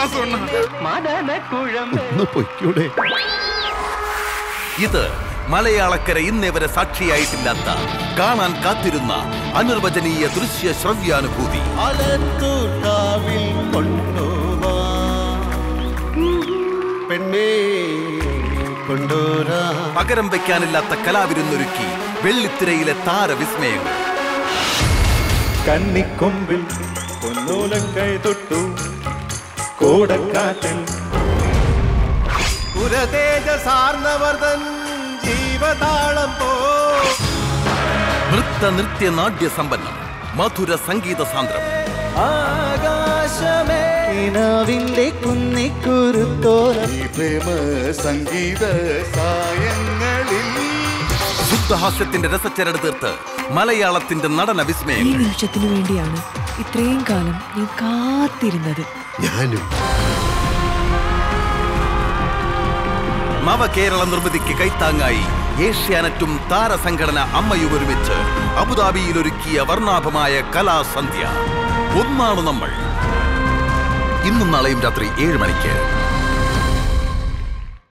വാസുണ്ണ ഒന്ന് പൊയ്ക്കൂടെ ഇത് മലയാളക്കര ഇന്നേ വരെ സാക്ഷിയായിട്ടില്ലാത്ത കാണാൻ കാത്തിരുന്ന അനിർവചനീയ ദൃശ്യ ശ്രവ്യാനുഭൂതി ആലത്തൂർക്കാവിൽ കൊണ്ടുവാ പെണ്ണേ കൊണ്ടുവരാ പകരം വെക്കാനില്ലാത്ത കലാവിരുന്നൊരുക്കി വെള്ളിത്തിരയിലെ താരവിസ്മയങ്ങൾ കന്നിക്കൊമ്പിൽ പൊന്നൂലം കൈ തൊട്ടു കോടക്കാറ്റിൽ പുരതേജ സാർന്നവർദ്ധൻ ജീവതാളം പോ നൃത്ത നൃത്യ നാട്യ സമ്പന്നം മധുര സംഗീത സാന്ദ്രം ആകാശമേ കിനാവിന്റെ കുന്നിക്കുരുത്തോല പ്രേമ സംഗീത സായങ്ങളിൽ ശുദ്ധഹാസ്യത്തിന്റെ രസച്ചരട് തീർത്ത് മലയാളത്തിന്റെ നടന ഈ വിസ്മയങ്ങൾ നിമിഷത്തിനു വേണ്ടിയാണ് ഇത്രയും കാലം ഞാൻ കാത്തിരുന്നത് ഞാനും നവകേരള നിർമ്മിതിക്ക് കൈത്താങ്ങായി ഏഷ്യാനെറ്റും താരസംഘടന അമ്മയും ഒരുമിച്ച് അബുദാബിയിൽ ഒരുക്കിയ വർണ്ണാഭമായ കലാസന്ധ്യ ഒന്നാണ് നമ്മൾ ഇന്നും നാളെയും രാത്രി ഏഴ് മണിക്ക്